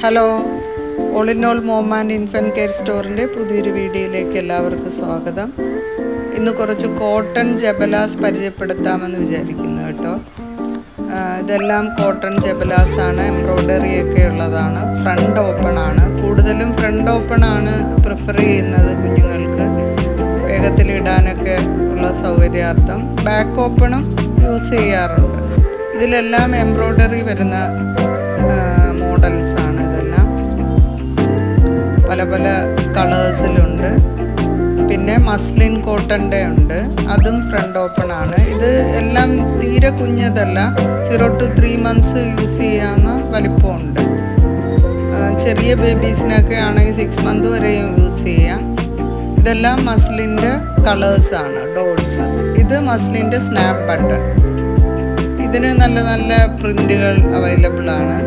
hello all in all mom and infant care സ്റ്റോറിൻ്റെ പുതിയൊരു വീഡിയോയിലേക്ക് എല്ലാവർക്കും സ്വാഗതം ഇന്ന് കുറച്ച് കോട്ടൺ ജബലാസ് പരിചയപ്പെടുത്താമെന്ന് വിചാരിക്കുന്നു കേട്ടോ ആ, ഇതെല്ലാം കോട്ടൺ ജബലാസ് ആണ് എംബ്രോയ്ഡറി ഒക്കെ ഉള്ളതാണ് ഫ്രണ്ട് ഓപ്പൺ ആണ് കൂടുതലും ഫ്രണ്ട് ഓപ്പൺ ആണ് പ്രിഫർ ചെയ്യുന്നത് കുഞ്ഞുങ്ങൾക്ക് വേഗത്തിൽ ഇടാനൊക്കെ ഉള്ള സൗകര്യാർത്ഥം ബാക്ക് ഓപ്പണും യൂസ് ചെയ്യാറുണ്ട് ഇതിലെല്ലാം എംബ്രോയ്ഡറി വരുന്ന മോഡൽസ് ആണ് ഇതെല്ലാം പല പല കളേഴ്സിലുണ്ട് പിന്നെ മസ്ലിൻ കോട്ടൻ്റെ ഉണ്ട് അതും ഫ്രണ്ട് ഓപ്പൺ ആണ് ഇത് എല്ലാം തീരെ കുഞ്ഞതല്ല zero to three months use ചെയ്യാവുന്ന വലിപ്പമുണ്ട് ആ, ചെറിയ ബേബീസിനൊക്കെ ആണെങ്കിൽ സിക്സ് മന്ത് വരെയും യൂസ് ചെയ്യാം ഇതെല്ലാം മസ്ലിൻ്റെ കളേഴ്സാണ് ഡോൾസ് ഇത് മസ്ലിൻ്റെ സ്നാപ്പ് ബട്ടൺ ഇതിന് നല്ല നല്ല പ്രിൻ്റുകൾ അവൈലബിൾ ആണ്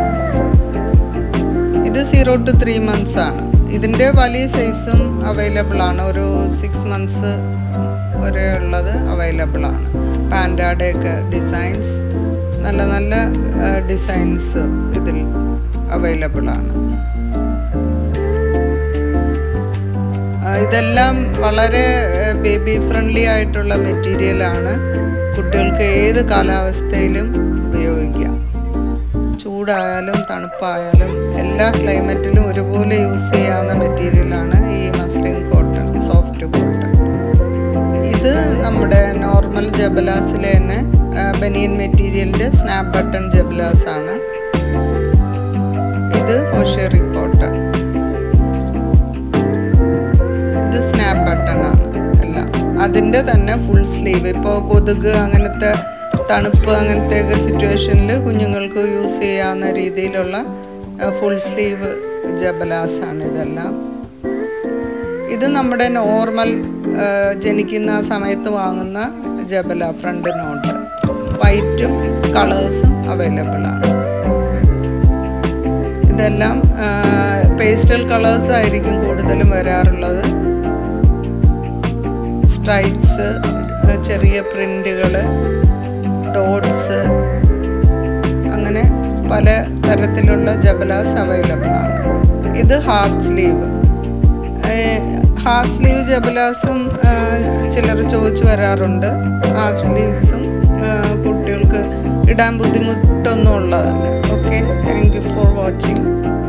ഇത് സീറോ ടു ത്രീ മന്ത്സ് ആണ് ഇതിൻ്റെ വലിയ സൈസും അവൈലബിൾ ആണ് ഒരു സിക്സ് മന്ത്സ് വരെ ഉള്ളത് അവൈലബിൾ ആണ് പാൻഡാഡയൊക്കെ ഡിസൈൻസ് നല്ല നല്ല ഡിസൈൻസ് ഇതിൽ അവൈലബിൾ ആണ് ആ, ഇതെല്ലാം വളരെ ബേബി ഫ്രണ്ട്ലി ആയിട്ടുള്ള മെറ്റീരിയലാണ് കുട്ടികൾക്ക് ഏത് കാലാവസ്ഥയിലും ഉപയോഗിക്കാം ചൂടായാലും തണുപ്പായാലും എല്ലാ ക്ലൈമറ്റിലും ഒരുപോലെ യൂസ് ചെയ്യാവുന്ന മെറ്റീരിയലാണ് ഈ മസ്ലിൻ കോട്ടൺ സോഫ്റ്റ് കോട്ടൺ ഇത് നമ്മുടെ നോർമൽ ജബലാസിലെ തന്നെ ബനിയൻ മെറ്റീരിയലിൻ്റെ സ്നാപ്പ് ബട്ടൺ ജബലാസ് ആണ് ഇത് ഒഷേറി കോട്ടൺ ഇത് സ്നാപ്പ് ബട്ടൺ ആണ് എല്ലാം അതിൻ്റെ തന്നെ ഫുൾ സ്ലീവ് ഇപ്പോൾ കൊതുക് അങ്ങനത്തെ തണുപ്പ് അങ്ങനത്തെ സിറ്റുവേഷനിൽ കുഞ്ഞുങ്ങൾക്ക് യൂസ് ചെയ്യാവുന്ന രീതിയിലുള്ള ഫുൾ സ്ലീവ് ജബലാസ് ആണ് ഇതെല്ലാം ഇത് നമ്മുടെ നോർമൽ ജനിക്കുന്ന സമയത്ത് വാങ്ങുന്ന ജബല ഫ്രണ്ട് നോട്ട് വൈറ്റും കളേഴ്സും അവൈലബിൾ ആണ് ഇതെല്ലാം പേസ്റ്റൽ കളേഴ്സ് ആയിരിക്കും കൂടുതലും വരാറുള്ളത് സ്ട്രൈപ്സ് ചെറിയ പ്രിൻ്റുകൾ ഡോട്ട്സ് അങ്ങനെ പല തരത്തിലുള്ള ജബലാസ് അവൈലബിൾ ആണ് ഇത് ഹാഫ് സ്ലീവ് ഹാഫ് സ്ലീവ് ജബലാസും ചിലർ ചോദിച്ചു വരാറുണ്ട് ഹാഫ് സ്ലീവ്സും കുട്ടികൾക്ക് ഇടാൻ ബുദ്ധിമുട്ടൊന്നും ഉള്ളതല്ല okay thank you for watching